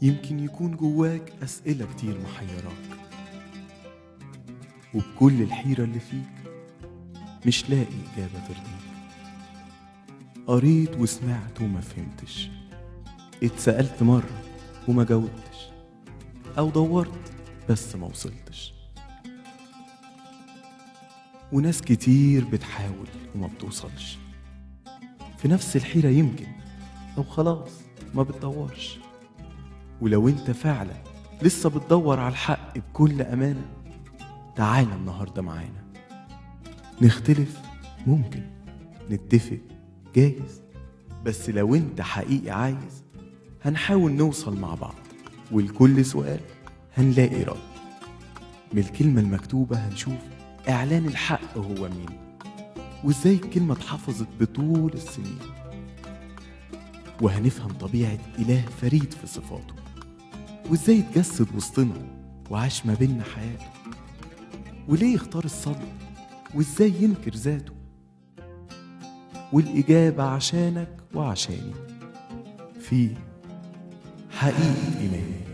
يمكن يكون جواك أسئلة كتير محيراك وبكل الحيرة اللي فيك مش لاقي إجابة ترضيك قريت وسمعت وما فهمتش اتسألت مرة وما جاوبتش أو دورت بس ما وصلتش وناس كتير بتحاول وما بتوصلش في نفس الحيرة يمكن أو خلاص ما بتدورش ولو انت فعلا لسه بتدور على الحق بكل أمانة تعالى النهاردة معانا نختلف ممكن نتفق جايز بس لو انت حقيقي عايز هنحاول نوصل مع بعض ولكل سؤال هنلاقي رد من الكلمة المكتوبة هنشوف إعلان الحق هو مين وإزاي الكلمة اتحفظت بطول السنين وهنفهم طبيعة إله فريد في صفاته وإزاي اتجسد وسطنا وعاش ما بينا حياته وليه اختار الصلاة وإزاي ينكر ذاته والإجابة عشانك وعشاني في حقيقة إيماني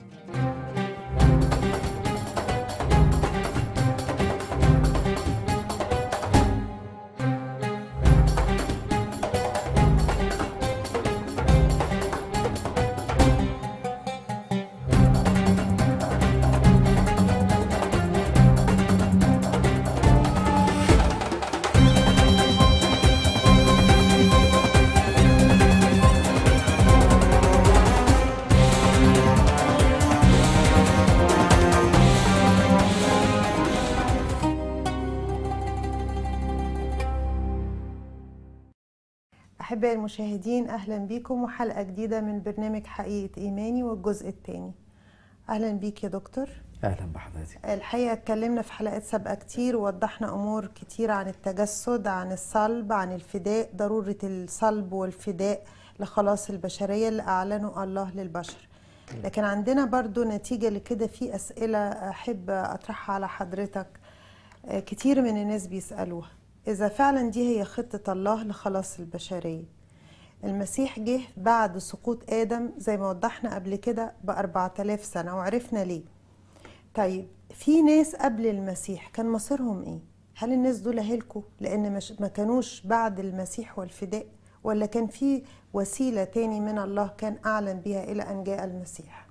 أحبائي المشاهدين أهلا بكم وحلقة جديدة من برنامج حقيقة إيماني والجزء الثاني أهلا بيك يا دكتور اهلا بحضرتك الحقيقة اتكلمنا في حلقات سابقة كتير ووضحنا أمور كتير عن التجسد عن الصلب عن الفداء ضرورة الصلب والفداء لخلاص البشرية اللي أعلنه الله للبشر لكن عندنا برضو نتيجة لكده في أسئلة أحب أطرحها على حضرتك آه، كتير من الناس بيسألوها إذا فعلا دي هي خطة الله لخلاص البشرية المسيح جه بعد سقوط آدم زي ما وضحنا قبل كده بأربعة آلاف سنة وعرفنا ليه طيب في ناس قبل المسيح كان مصيرهم ايه هل الناس دول هلكوا لان مش ما كانوش بعد المسيح والفداء ولا كان في وسيلة تاني من الله كان أعلن بها إلى أن جاء المسيح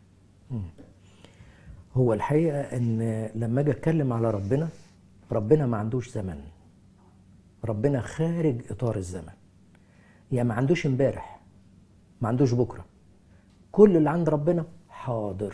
هو الحقيقه ان لما اجي اتكلم على ربنا ربنا ما عندوش زمن ربنا خارج اطار الزمن يعني ما عندوش امبارح ما عندوش بكره كل اللي عند ربنا حاضر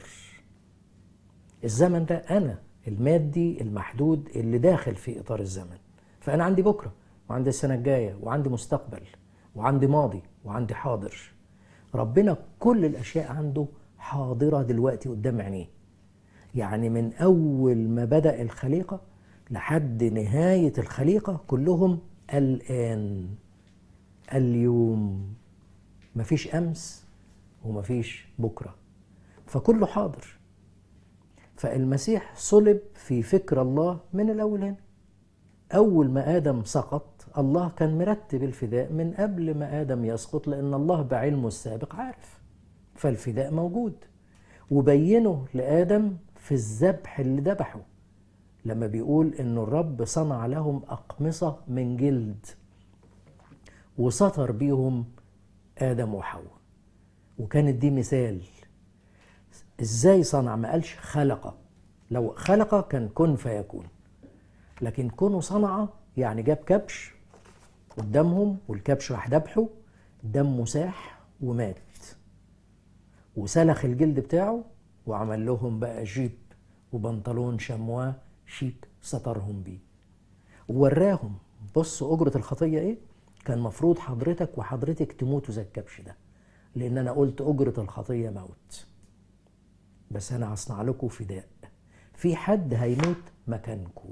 الزمن ده انا المادي المحدود اللي داخل في اطار الزمن فانا عندي بكره وعندي السنه الجايه وعندي مستقبل وعندي ماضي وعندي حاضر ربنا كل الاشياء عنده حاضره دلوقتي قدام عينيه يعني من اول ما بدا الخليقه لحد نهايه الخليقه كلهم الان اليوم مفيش امس ومفيش بكره فكله حاضر فالمسيح صلب في فكر الله من الاول هنا اول ما ادم سقط الله كان مرتب الفداء من قبل ما ادم يسقط لان الله بعلمه السابق عارف فالفداء موجود وبينه لادم في الذبح اللي ذبحه لما بيقول ان الرب صنع لهم اقمصه من جلد وسطر بيهم ادم وحواء وكانت دي مثال ازاي صنع ما قالش خلق لو خلق كان كن فيكون لكن كونه صنع يعني جاب كبش قدامهم والكبش راح ذبحه دمه ساح ومات وسلخ الجلد بتاعه وعمل لهم بقى جيب وبنطلون شمواه شيك سترهم بيه ووراهم بص أجرة الخطية إيه؟ كان مفروض حضرتك وحضرتك تموتوا زي الكبش ده لأن أنا قلت أجرة الخطية موت بس أنا هصنع لكم فداء في حد هيموت مكانكم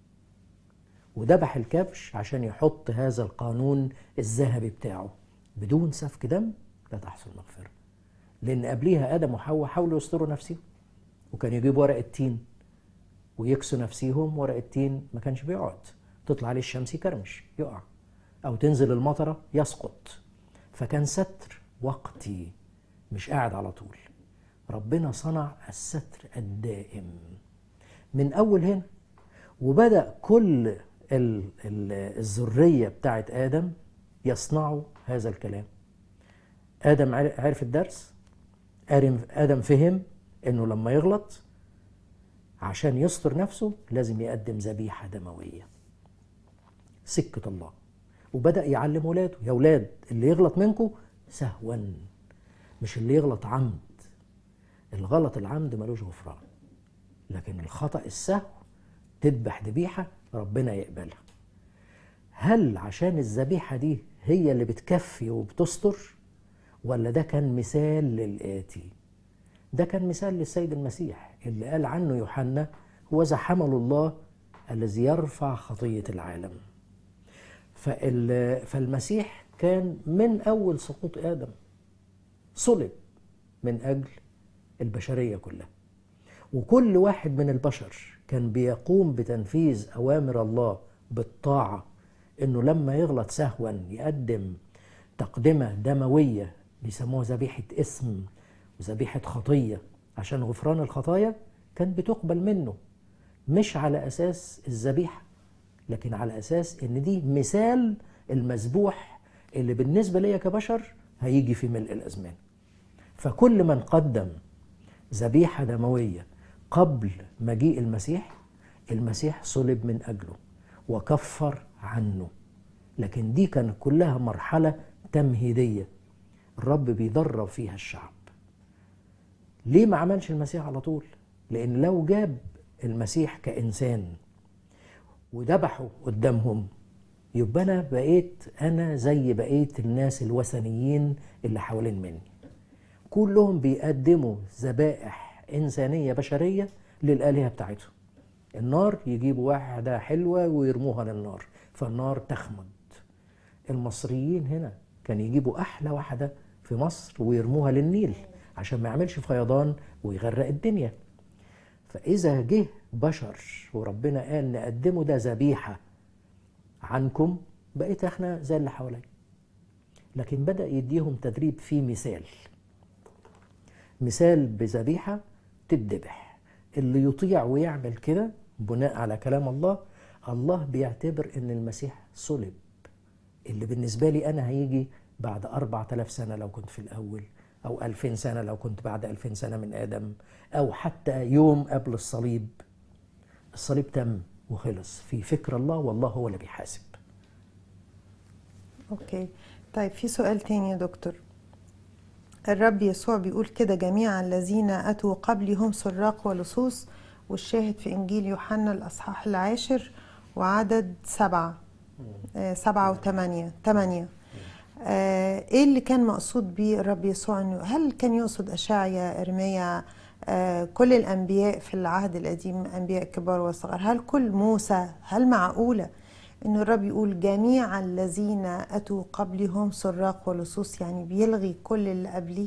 وذبح الكبش عشان يحط هذا القانون الذهبي بتاعه بدون سفك دم لا تحصل مغفرة لأن قبليها آدم وحواء حاولوا يستروا نفسهم وكان يجيبوا ورق التين ويكسوا نفسيهم ورق التين ما كانش بيقعد تطلع عليه الشمس يكرمش يقع أو تنزل المطرة يسقط فكان ستر وقتي مش قاعد على طول ربنا صنع الستر الدائم من أول هنا وبدأ كل ال- ال- الذرية بتاعت آدم يصنعوا هذا الكلام آدم عر- عرف الدرس آدم آدم فهم إنه لما يغلط عشان يستر نفسه لازم يقدم ذبيحة دموية سكة الله وبدأ يعلم ولاده يا ولاد اللي يغلط منكم سهوا مش اللي يغلط عمد الغلط العمد ملوش غفران لكن الخطأ السهو تذبح ذبيحة ربنا يقبلها هل عشان الذبيحة دي هي اللي بتكفي وبتستر ولا ده كان مثال للآتي ده كان مثال للسيد المسيح اللي قال عنه يوحنا هو ذا حمل الله الذي يرفع خطية العالم فال- فالمسيح كان من أول سقوط آدم صلب من أجل البشرية كلها وكل واحد من البشر كان بيقوم بتنفيذ أوامر الله بالطاعة إنه لما يغلط سهوا يقدم تقدمة دموية بيسموها ذبيحة اسم وذبيحة خطية عشان غفران الخطايا كانت بتقبل منه مش على أساس الذبيحة لكن على أساس إن دي مثال المذبوح اللي بالنسبة ليا كبشر هيجي في ملء الأزمان فكل من قدم ذبيحة دموية قبل مجيء المسيح المسيح صلب من أجله وكفر عنه لكن دي كانت كلها مرحلة تمهيدية الرب بيدرب فيها الشعب ليه ما عملش المسيح على طول لأن لو جاب المسيح كإنسان وذبحه قدامهم يبقى أنا بقيت أنا زي بقية الناس الوثنيين اللي حوالين مني كلهم بيقدموا ذبائح إنسانية بشرية للآلهة بتاعتهم النار يجيبوا واحدة حلوة ويرموها للنار فالنار تخمد المصريين هنا كان يجيبوا أحلى واحدة في مصر ويرموها للنيل عشان ما يعملش فيضان ويغرق الدنيا فإذا جه بشر وربنا قال نقدمه ده ذبيحة عنكم بقيت احنا زي اللي حواليا لكن بدأ يديهم تدريب في مثال مثال بذبيحة تتذبح اللي يطيع ويعمل كده بناء على كلام الله الله بيعتبر ان المسيح صلب اللي بالنسبة لي أنا هيجي بعد أربعة آلاف سنة لو كنت في الأول أو ألفين سنة لو كنت بعد ألفين سنة من آدم أو حتى يوم قبل الصليب الصليب تم وخلص في فكر الله والله هو اللي بيحاسب اوكي طيب في سؤال تاني يا دكتور الرب يسوع بيقول كده جميع الذين أتوا قبلي هم سراق ولصوص والشاهد في إنجيل يوحنا الأصحاح العاشر وعدد سبعة آه سبعة وثمانية ثمانية آه إيه اللي كان مقصود بيه الرب يسوع إنه هل كان يقصد أشعيا إرميا آه كل الأنبياء في العهد القديم أنبياء كبار وصغار هل كل موسى هل معقولة إن الرب يقول جميع الذين أتوا قبلي هم سراق ولصوص يعني بيلغي كل اللي قبليه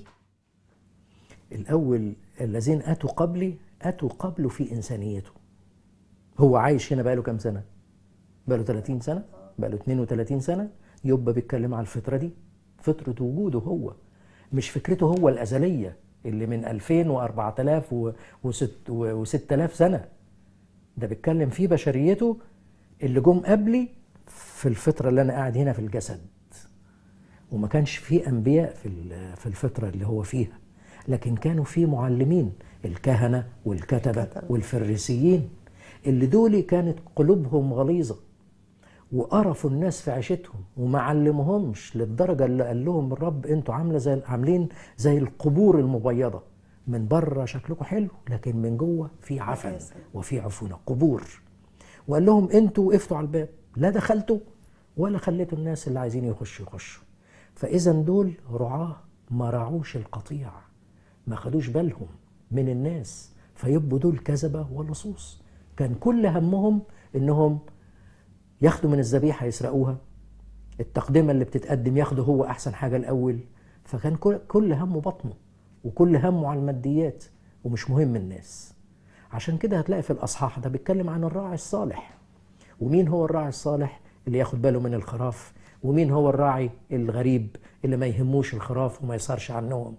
الأول الذين أتوا قبلي أتوا قبله في إنسانيته هو عايش هنا بقاله كام سنة؟ بقاله 30 سنة؟ بقاله 32 سنة؟ يبقى بيتكلم على الفطرة دي فطرة وجوده هو مش فكرته هو الأزلية اللي من 2000 و4000 و6000 سنة ده بيتكلم في بشريته اللي جم قبلي في الفترة اللي أنا قاعد هنا في الجسد وما كانش في أنبياء في في الفترة اللي هو فيها لكن كانوا في معلمين الكهنة والكتبة الكتبة. والفريسيين اللي دول كانت قلوبهم غليظة وقرفوا الناس في عيشتهم وما علمهمش للدرجة اللي قال لهم الرب انتوا عاملة زي عاملين زي القبور المبيضة من بره شكلكم حلو لكن من جوه في عفن أساساً. وفي عفونة قبور وقال لهم انتوا وقفتوا على الباب لا دخلتوا ولا خليتوا الناس اللي عايزين يخشوا يخشوا فاذا دول رعاه ما راعوش القطيع ما خدوش بالهم من الناس فيبقوا دول كذبه ولصوص كان كل همهم انهم ياخدوا من الذبيحه يسرقوها التقدمه اللي بتتقدم ياخده هو احسن حاجه الاول فكان كل- كل همه بطنه وكل همه على الماديات ومش مهم الناس عشان كده هتلاقي في الاصحاح ده بيتكلم عن الراعي الصالح ومين هو الراعي الصالح اللي ياخد باله من الخراف ومين هو الراعي الغريب اللي ما يهموش الخراف وما يصارش عنهم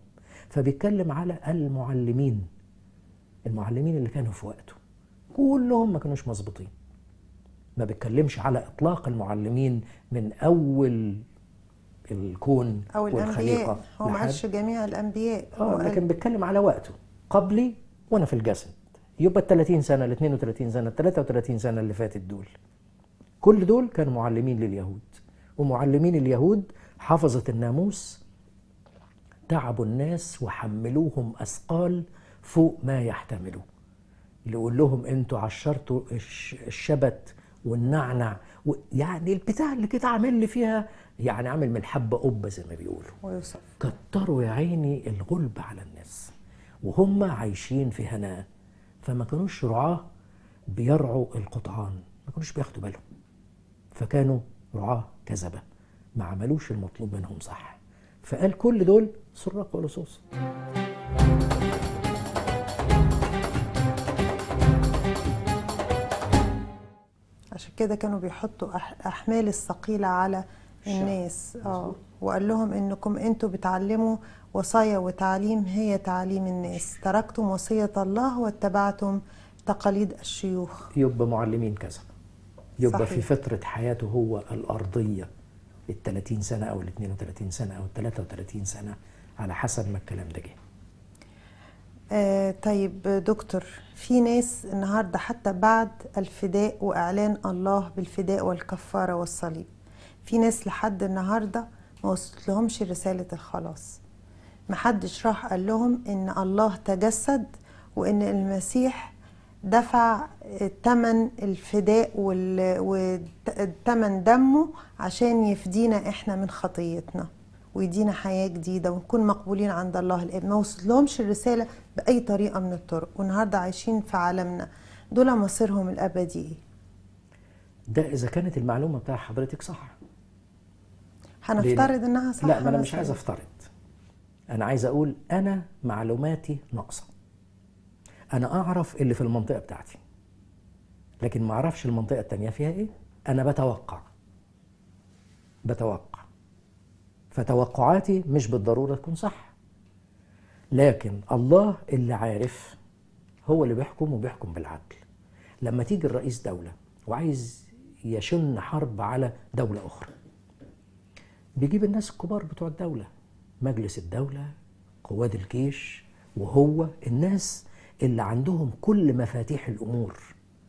فبيتكلم على المعلمين المعلمين اللي كانوا في وقته كلهم ما كانوش مظبوطين ما بيتكلمش على اطلاق المعلمين من اول الكون او والخليقه الانبياء هو ما لحد- قالش جميع الانبياء هو اه قال لكن بيتكلم على وقته قبلي وانا في الجسد يبقى ال 30 سنه ال 32 سنه ال 33 سنه اللي فاتت دول كل دول كانوا معلمين لليهود ومعلمين اليهود حفظة الناموس تعبوا الناس وحملوهم اثقال فوق ما يحتملوا اللي يقول لهم انتوا عشرتوا الش- الشبت والنعنع و- يعني البتاع اللي كده عامل لي فيها يعني عامل من الحبه قبه زي ما بيقولوا ويوسف كتروا يا عيني الغلب على الناس وهم عايشين في هناء فما كانوش رعاة بيرعوا القطعان ما كانوش بياخدوا بالهم فكانوا رعاة كذبة ما عملوش المطلوب منهم صح فقال كل دول سراق ولصوص عشان كده كانوا بيحطوا أح- احمال الثقيله على الناس اه وقال لهم انكم انتوا بتعلموا وصايا وتعليم هي تعليم الناس تركتم وصيه الله واتبعتم تقاليد الشيوخ يبقى معلمين كذبة يبقى صحيح. في فترة حياته هو الأرضية ال 30 سنة أو ال 32 سنة أو ال 33 سنة على حسب ما الكلام ده جه آه طيب دكتور في ناس النهارده حتى بعد الفداء واعلان الله بالفداء والكفاره والصليب في ناس لحد النهارده ما وصلت لهمش رساله الخلاص محدش راح قال لهم ان الله تجسد وان المسيح دفع ثمن الفداء وثمن دمه عشان يفدينا احنا من خطيتنا ويدينا حياة جديدة ونكون مقبولين عند الله الآب ما وصلهمش الرسالة بأي طريقة من الطرق والنهاردة عايشين في عالمنا دول مصيرهم الأبدي إيه؟ ده إذا كانت المعلومة بتاع حضرتك صح هنفترض إنها صح لا ما أنا مش مثلاً. عايز أفترض أنا عايز أقول أنا معلوماتي ناقصة أنا أعرف اللي في المنطقة بتاعتي لكن ما أعرفش المنطقة التانية فيها إيه أنا بتوقع بتوقع فتوقعاتي مش بالضرورة تكون صح لكن الله اللي عارف هو اللي بيحكم وبيحكم بالعدل لما تيجي الرئيس دولة وعايز يشن حرب على دولة أخرى بيجيب الناس الكبار بتوع الدولة مجلس الدولة قواد الجيش وهو الناس اللي عندهم كل مفاتيح الأمور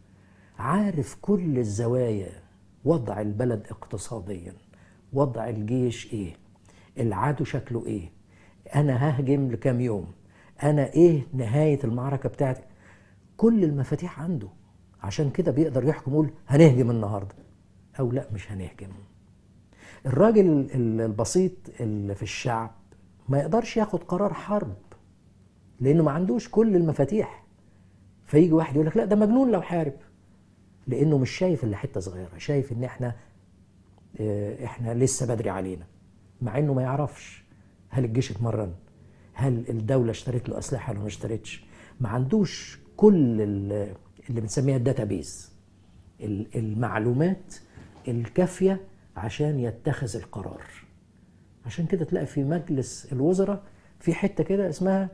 عارف كل الزوايا وضع البلد اقتصاديا وضع الجيش ايه العدو شكله ايه انا ههجم لكام يوم انا ايه نهاية المعركة بتاعتي كل المفاتيح عنده عشان كده بيقدر يحكم يقول هنهجم النهاردة او لا مش هنهجم الراجل ال- البسيط اللي في الشعب ما يقدرش ياخد قرار حرب لانه ما عندوش كل المفاتيح فيجي واحد يقول لك لا ده مجنون لو حارب لانه مش شايف الا حته صغيره شايف ان احنا آه، احنا لسه بدري علينا مع انه ما يعرفش هل الجيش اتمرن هل الدوله اشترت له اسلحه ولا ما اشترتش ما عندوش كل ال- اللي بنسميها الداتابيز ال- المعلومات الكافيه عشان يتخذ القرار عشان كده تلاقي في مجلس الوزراء في حته كده اسمها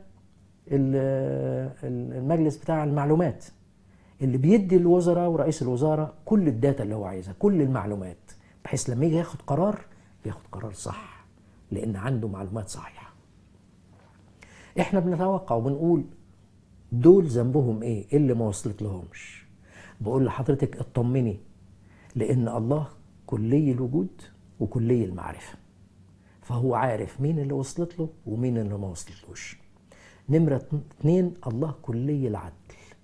ال- ال- المجلس بتاع المعلومات اللي بيدي الوزراء ورئيس الوزراء كل الداتا اللي هو عايزها كل المعلومات بحيث لما يجي ياخد قرار ياخد قرار صح لان عنده معلومات صحيحه احنا بنتوقع وبنقول دول ذنبهم ايه إيه اللي ما وصلت لهمش بقول لحضرتك اطمني لان الله كلي الوجود وكلي المعرفه فهو عارف مين اللي وصلت له ومين اللي ما وصلتلوش نمرة اتنين الله كلي العدل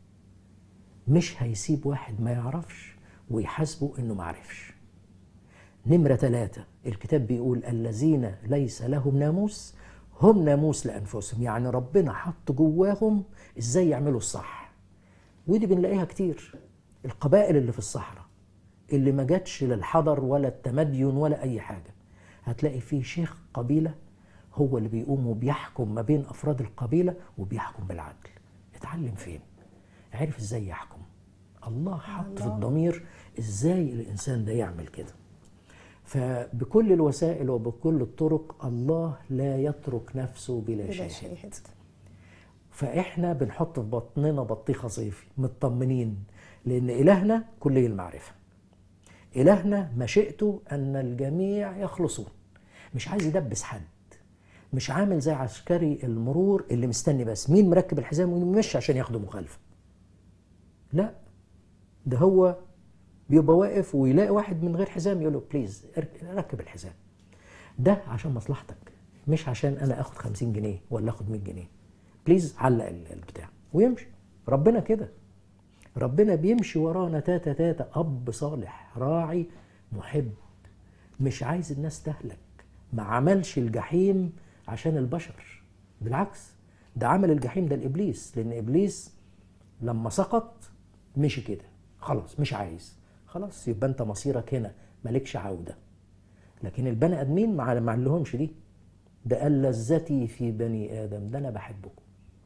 مش هيسيب واحد ما يعرفش ويحاسبه انه ما عرفش نمرة ثلاثة الكتاب بيقول الذين ليس لهم ناموس هم ناموس لأنفسهم يعني ربنا حط جواهم ازاي يعملوا الصح ودي بنلاقيها كتير القبائل اللي في الصحراء اللي ما جاتش للحضر ولا التمدين ولا أي حاجة هتلاقي في شيخ قبيلة هو اللي بيقوم وبيحكم ما بين أفراد القبيلة وبيحكم بالعدل اتعلم فين عرف ازاي يحكم الله حط في الضمير ازاي الانسان ده يعمل كده فبكل الوسائل وبكل الطرق الله لا يترك نفسه بلا, بلا شاهد شاهد فاحنا بنحط في بطننا بطيخه صيفي مطمنين لان الهنا كلي المعرفه الهنا مشيئته ان الجميع يخلصون مش عايز يدبس حد مش عامل زي عسكري المرور اللي مستني بس مين مركب الحزام ومين مش عشان ياخدوا مخالفه لا ده هو بيبقى واقف ويلاقي واحد من غير حزام يقول له بليز ركب الحزام ده عشان مصلحتك مش عشان انا اخد 50 جنيه ولا اخد 100 جنيه بليز علق ال- البتاع ويمشي ربنا كده ربنا بيمشي ورانا تاتا تاتا اب صالح راعي محب مش عايز الناس تهلك ما عملش الجحيم عشان البشر بالعكس ده عمل الجحيم ده لابليس لان ابليس لما سقط مشي كده خلاص مش عايز خلاص يبقى انت مصيرك هنا مالكش عوده لكن البني ادمين ما ما لهمش دي ده قال لذتي في بني ادم ده انا بحبكم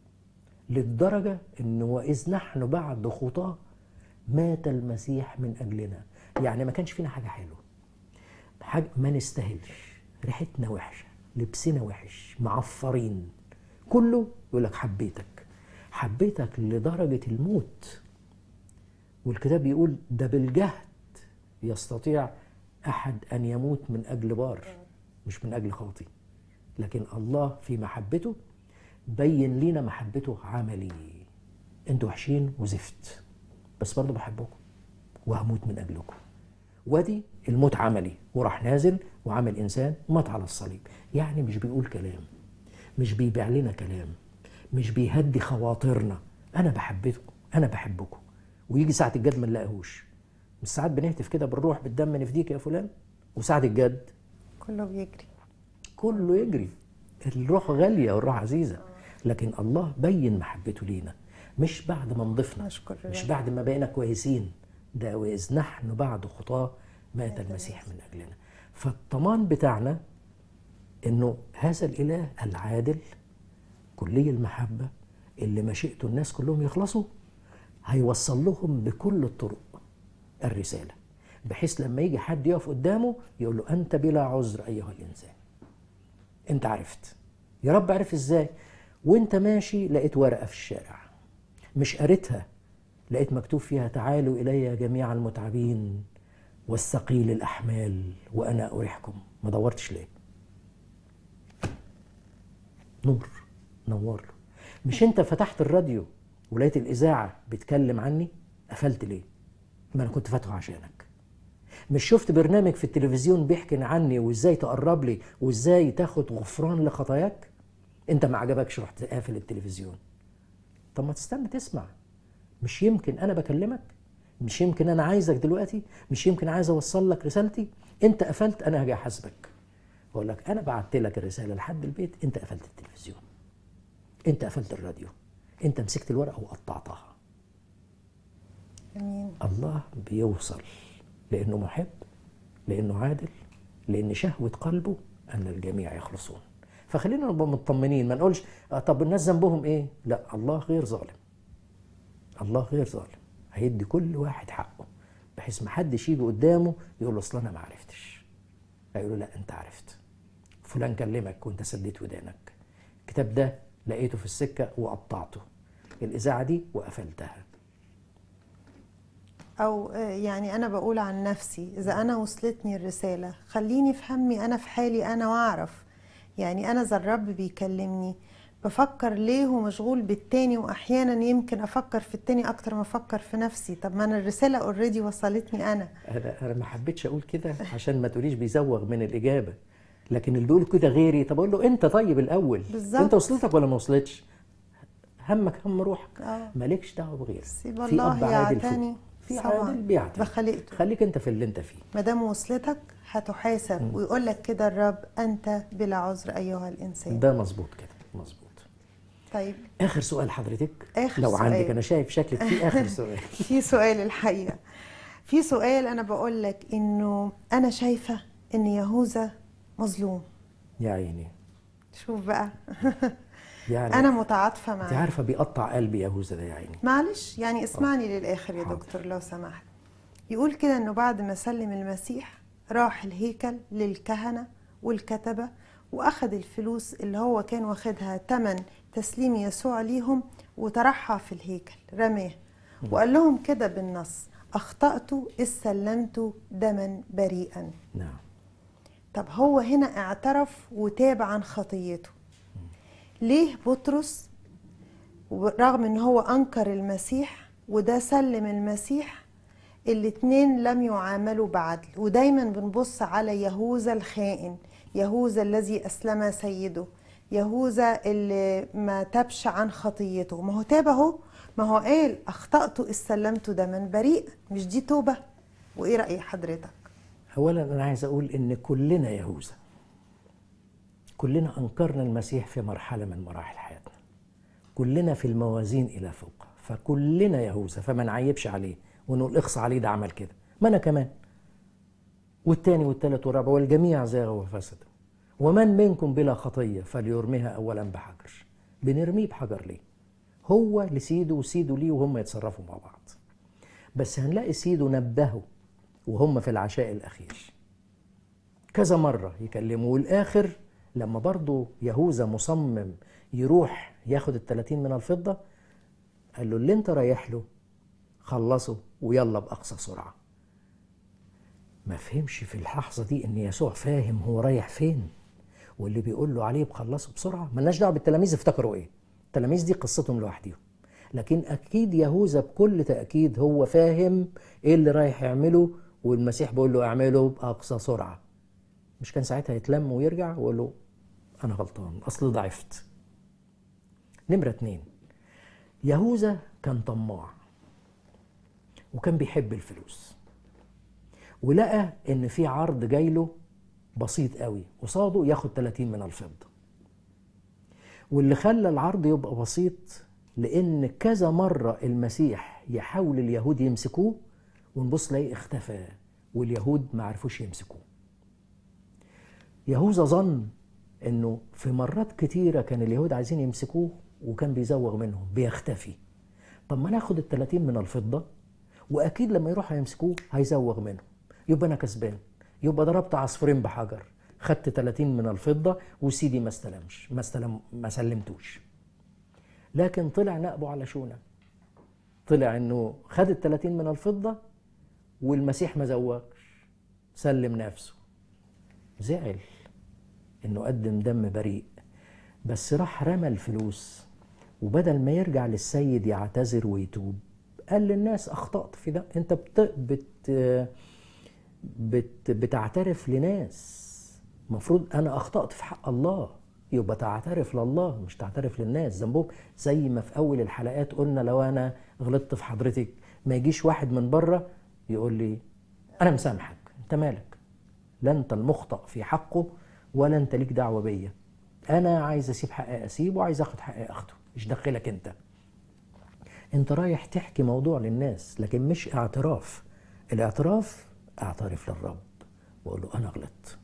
للدرجه ان واذ نحن بعد خطاه مات المسيح من اجلنا يعني ما كانش فينا حاجه حلوه حاجه ما نستاهلش ريحتنا وحشه لبسنا وحش معفرين كله يقول لك حبيتك حبيتك لدرجه الموت والكتاب يقول ده بالجهد يستطيع احد ان يموت من اجل بار مش من اجل خاطي لكن الله في محبته بين لينا محبته عملي انتوا وحشين وزفت بس برضه بحبكم وهموت من اجلكم وادي الموت عملي وراح نازل وعمل انسان ومات على الصليب يعني مش بيقول كلام مش بيبيع لنا كلام مش بيهدي خواطرنا انا بحبكم انا بحبكم ويجي ساعه الجد ما نلاقيهوش مش ساعات بنهتف كده بالروح بالدم نفديك يا فلان وساعه الجد كله بيجري كله يجري الروح غاليه والروح عزيزه لكن الله بين محبته لينا مش بعد ما نضفنا نشكر مش الرب. بعد ما بقينا كويسين ده واذ نحن بعد خطاه مات المسيح من اجلنا فالضمان بتاعنا انه هذا الاله العادل كلي المحبه اللي مشيئته الناس كلهم يخلصوا هيوصل لهم بكل الطرق الرساله بحيث لما يجي حد يقف قدامه يقول له انت بلا عذر ايها الانسان انت عرفت يا رب عرف ازاي وانت ماشي لقيت ورقه في الشارع مش قريتها لقيت مكتوب فيها تعالوا الي جميع المتعبين والثقيل الاحمال وانا اريحكم ما دورتش ليه نور نور له مش انت فتحت الراديو ولقيت الاذاعه بتكلم عني قفلت ليه ما انا كنت فاتحه عشانك مش شفت برنامج في التلفزيون بيحكي عني وازاي تقرب لي وازاي تاخد غفران لخطاياك انت ما عجبكش رحت قافل التلفزيون طب ما تستنى تسمع مش يمكن انا بكلمك مش يمكن انا عايزك دلوقتي مش يمكن عايز اوصل لك رسالتي انت قفلت انا هاجي احاسبك اقول لك انا بعت لك الرساله لحد البيت انت قفلت التلفزيون انت قفلت الراديو انت مسكت الورقه وقطعتها امين الله بيوصل لانه محب لانه عادل لان شهوه قلبه ان الجميع يخلصون فخلينا نبقى مطمنين ما نقولش آه طب الناس ذنبهم ايه لا الله غير ظالم الله غير ظالم هيدي كل واحد حقه بحيث ما حدش يجي قدامه يقول له اصل انا ما عرفتش هيقول له لا انت عرفت فلان كلمك وانت سديت ودانك الكتاب ده لقيته في السكه وقطعته الاذاعه دي وقفلتها او آه، يعني انا بقول عن نفسي اذا انا وصلتني الرساله خليني في همي انا في حالي انا واعرف يعني انا اذا الرب بيكلمني بفكر ليه ومشغول بالتاني واحيانا يمكن افكر في التاني اكتر ما افكر في نفسي طب ما انا الرساله اوريدي وصلتني انا انا انا ما حبيتش اقول كده عشان ما تقوليش بيزوغ من الاجابه لكن اللي بيقول كده غيري طب اقول له انت طيب الاول بالظبط. انت وصلتك ولا ما وصلتش همك هم روحك اه مالكش دعوه بغيرك سيب في الله اب عادل فوق. يعتني في طبعاً عادل بيعتني بخلقته خليك انت في اللي انت فيه ما دام وصلتك هتحاسب ويقول لك كده الرب انت بلا عذر ايها الانسان ده مظبوط كده مظبوط طيب اخر سؤال حضرتك آخر لو سؤال. عندك انا شايف شكلك في اخر سؤال في سؤال الحقيقه في سؤال انا بقول لك انه انا شايفه ان يهوذا مظلوم يا عيني شوف بقى يعني انا متعاطفه انت معاه عارفه بيقطع قلبي يهوذا ده يا عيني معلش يعني اسمعني للاخر يا حاضر. دكتور لو سمحت يقول كده انه بعد ما سلم المسيح راح الهيكل للكهنة والكتبة وأخد الفلوس اللي هو كان واخدها تمن تسليم يسوع ليهم وطرحها في الهيكل رماه وقال لهم كده بالنص أخطأت إذ سلمت دما بريئا نعم طب هو هنا اعترف وتاب عن خطيته ليه بطرس رغم ان هو انكر المسيح وده سلم المسيح الاتنين لم يعاملوا بعدل ودايما بنبص على يهوذا الخائن يهوذا الذي اسلم سيده يهوذا اللي ما تابش عن خطيته ما هو تاب اهو ما هو قال اخطأت اذ سلمت دما بريء مش دي توبة وايه رأي حضرتك اولا انا عايز اقول ان كلنا يهوذا كلنا انكرنا المسيح في مرحله من مراحل حياتنا كلنا في الموازين الى فوق فكلنا يهوذا فما نعيبش عليه ونقول اخص عليه ده عمل كده ما انا كمان والتاني والتالت والرابع والجميع زاغوا وفسدوا ومن منكم بلا خطيه فليرميها اولا بحجر بنرميه بحجر ليه هو لسيده وسيده ليه وهم يتصرفوا مع بعض بس هنلاقي سيده نبهه وهم في العشاء الأخير كذا مرة يكلموا والآخر لما برضو يهوذا مصمم يروح ياخد التلاتين من الفضة قال له اللي انت رايح له خلصه ويلا بأقصى سرعة ما فهمش في اللحظة دي ان يسوع فاهم هو رايح فين واللي بيقول له عليه بخلصه بسرعة ملناش دعوة بالتلاميذ افتكروا ايه التلاميذ دي قصتهم لوحدهم لكن اكيد يهوذا بكل تأكيد هو فاهم ايه اللي رايح يعمله والمسيح بيقول له اعمله باقصى سرعه مش كان ساعتها يتلم ويرجع ويقول له انا غلطان اصل ضعفت نمره اتنين يهوذا كان طماع وكان بيحب الفلوس ولقى ان في عرض جاي له بسيط قوي قصاده ياخد 30 من الفضه واللي خلى العرض يبقى بسيط لان كذا مره المسيح يحاول اليهود يمسكوه ونبص نلاقيه اختفى واليهود ما عرفوش يمسكوه يهوذا ظن انه في مرات كتيره كان اليهود عايزين يمسكوه وكان بيزوغ منهم بيختفي طب ما ناخد ال 30 من الفضه واكيد لما يروحوا يمسكوه هيزوغ منهم يبقى انا كسبان يبقى ضربت عصفورين بحجر خدت 30 من الفضه وسيدي ما استلمش ما استلم ما سلمتوش لكن طلع نقبه على شونه طلع انه خد ال 30 من الفضه والمسيح ما زوجش سلم نفسه زعل انه قدم دم بريء بس راح رمى الفلوس وبدل ما يرجع للسيد يعتذر ويتوب قال للناس اخطات في ده انت بت بت بت بتعترف لناس المفروض انا اخطات في حق الله يبقى تعترف لله مش تعترف للناس ذنبهم زي ما في اول الحلقات قلنا لو انا غلطت في حضرتك ما يجيش واحد من بره يقول لي انا مسامحك انت مالك لا انت المخطئ في حقه ولا انت ليك دعوه بيا انا عايز اسيب حقي اسيب وعايز اخد حقي اخده مش دخلك انت انت رايح تحكي موضوع للناس لكن مش اعتراف الاعتراف اعترف للرب واقول له انا غلطت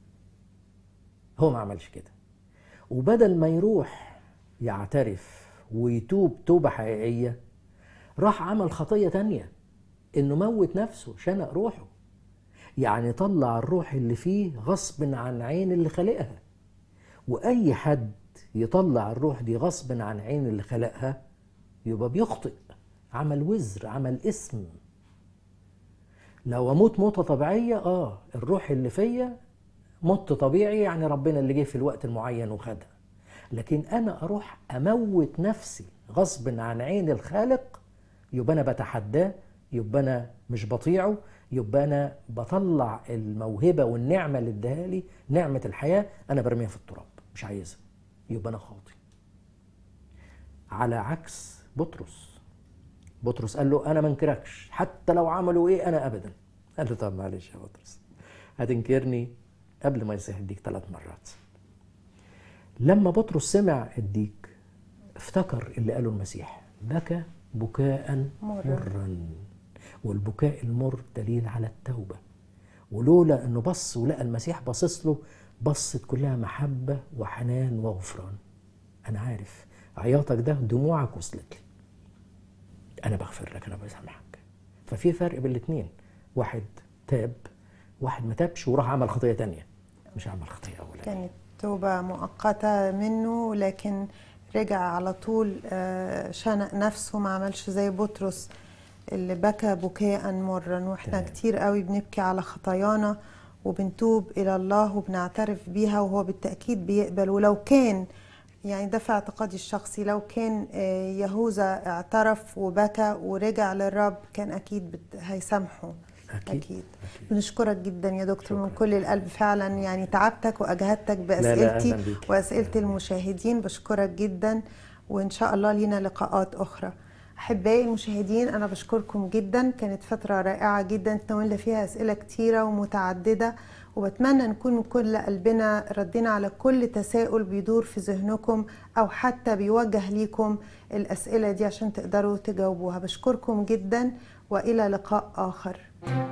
هو ما عملش كده وبدل ما يروح يعترف ويتوب توبة حقيقية راح عمل خطية تانية انه موت نفسه شنق روحه يعني طلع الروح اللي فيه غصب عن عين اللي خلقها واي حد يطلع الروح دي غصب عن عين اللي خلقها يبقى بيخطئ عمل وزر عمل اسم لو اموت موته طبيعيه اه الروح اللي فيا مت طبيعي يعني ربنا اللي جه في الوقت المعين وخدها لكن انا اروح اموت نفسي غصب عن عين الخالق يبقى انا بتحداه يبقى انا مش بطيعه يبقى انا بطلع الموهبه والنعمه اللي اداها لي نعمه الحياه انا برميها في التراب مش عايزها يبقى انا خاطي على عكس بطرس بطرس قال له انا ما انكركش حتى لو عملوا ايه انا ابدا قال له طب معلش يا بطرس هتنكرني قبل ما يصيح الديك ثلاث مرات لما بطرس سمع الديك افتكر اللي قاله المسيح بكى بكاء مرا. مرا والبكاء المر دليل على التوبة ولولا انه بص ولقى المسيح باصص له بصت كلها محبة وحنان وغفران انا عارف عياطك ده دموعك وصلت لي انا بغفر لك انا بسامحك ففي فرق بين الاثنين واحد تاب واحد ما تابش وراح عمل خطيه تانية مش عمل خطيه اولانيه كانت توبة مؤقتة منه لكن رجع على طول آه، شنق نفسه ما عملش زي بطرس اللي بكى بكاء مرا واحنا تمام. كتير قوي بنبكي على خطايانا وبنتوب الى الله وبنعترف بيها وهو بالتاكيد بيقبل ولو كان يعني ده في اعتقادي الشخصي لو كان آه، يهوذا اعترف وبكى ورجع للرب كان اكيد بت- هيسامحه أكيد. أكيد. بنشكرك جدا يا دكتور من كل القلب فعلا يعني تعبتك واجهدتك لا، باسئلتي أهلاً بيك. واسئله المشاهدين بشكرك جدا وان شاء الله لينا لقاءات اخرى احبائي المشاهدين انا بشكركم جدا كانت فتره رائعه جدا تناولنا فيها اسئله كتيره ومتعدده وبتمنى نكون من كل قلبنا ردينا على كل تساؤل بيدور في ذهنكم او حتى بيوجه ليكم الاسئله دي عشان تقدروا تجاوبوها بشكركم جدا والى لقاء اخر